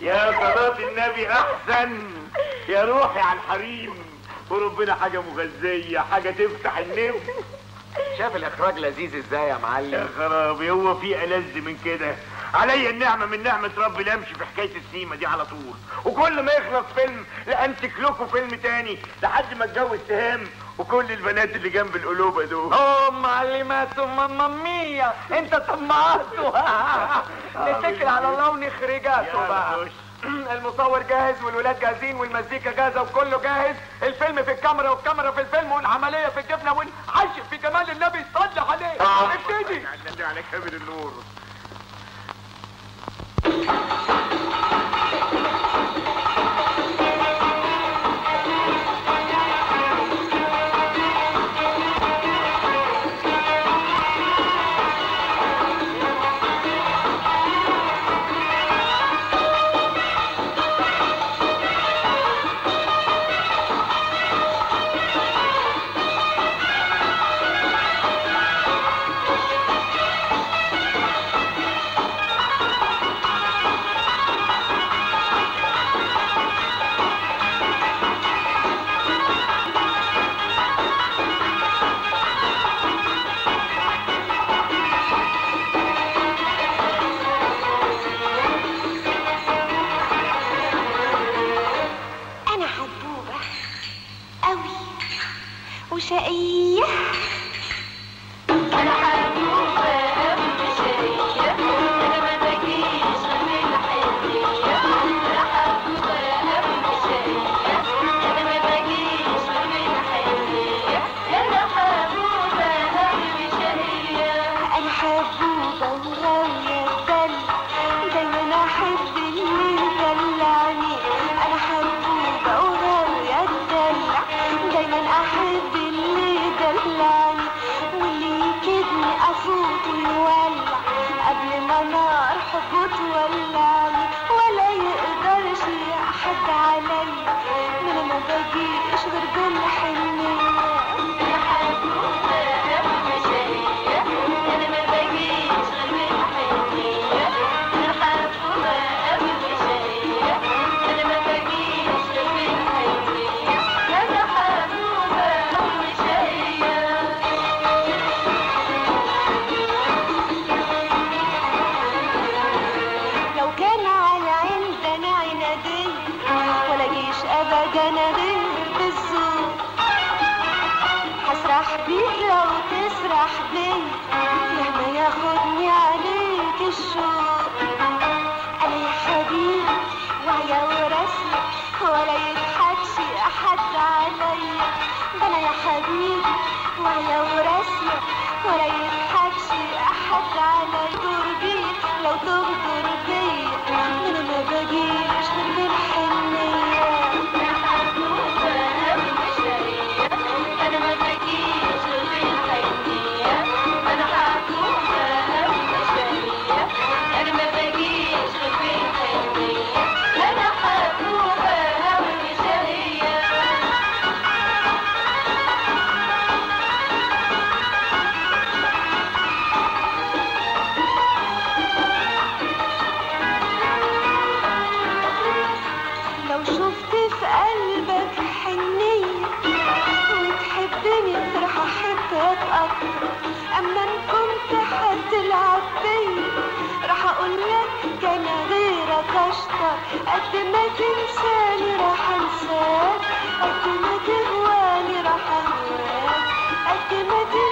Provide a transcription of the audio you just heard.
يا صلاة النبي احسن يا روحي على الحريم وربنا حاجة مغذية حاجة تفتح النفس شاف الاخراج لذيذ ازاي يا يا معلم خرابي هو في ألذ من كده عليا النعمة من نعمة ربي لا امشي في حكاية السيما دي على طول وكل ما يخلص فيلم لا انتج لكم فيلم تاني لحد ما اتجوز سهام وكل البنات اللي جنب القلوبة دول اوه معلمات ماما ميا انت طمعته نتكل على الله ونخرجاته يلا بقى خش. المصور جاهز والولاد جاهزين والمزيكا جاهزه وكله جاهز الفيلم في الكاميرا والكاميرا في الفيلم والعمليه في الجبنه والعشق في جمال النبي صلي عليه ابتدي على النبي على كامل النور أنا حبوبة أوي وشقية أنا حبوبة أوي وشقية أنا ما بجيش غير من الحنية أنا حبوبة أوي وشقية أنا ما بجيش غير من الحنية أنا حبوبة أوي وشقية أنا حبوبة وغاوية الدلع دايما أحب اللي يدلعني أنا حبوبة وغاوية الدلع دايما أحب اللي يدلعني واللي يكدني أفوت ويولع قبل ما نار حبه تولعني ولا يقدرش حد عليا من أنا ما بجيش غير بالحنية أنا حبوبة أوي وشقية أنا ما بجيش غير بالحنية أنا حبوبة أوي وشقية أنا ما بجيش غير بالحنية أنا حبوبة أوي وشقية لو كان على عندنا عنادية ولا جيش ابدا غير بالزور هسرح بيك لو تسرح بيا لما ياخدني عليك الشوق انا يا حبيبي وعيا ورسمي ولا يضحكش حد عليا ده انا يا حبيبي وعيا ورسمي ولا يضحكش حد عليا دور بيا لو تغدر بيا انا ما بجيش غير بالحنية انا حبوبة أوي وشقية انا ما بجيش غير بالحنية انا حبوبة أوي وشقية انا ما بجيش غير بالحنية انا حبوبة أوي وشقية لو شفت في قلبك حنية وتحبني راح احبك اكتر اما ان كنت هتلعب بيا راح اقول لك كان غيرك اشطر قد ما تنساني راح انساك قد ما تهواني راح اهواك قد ما تنساني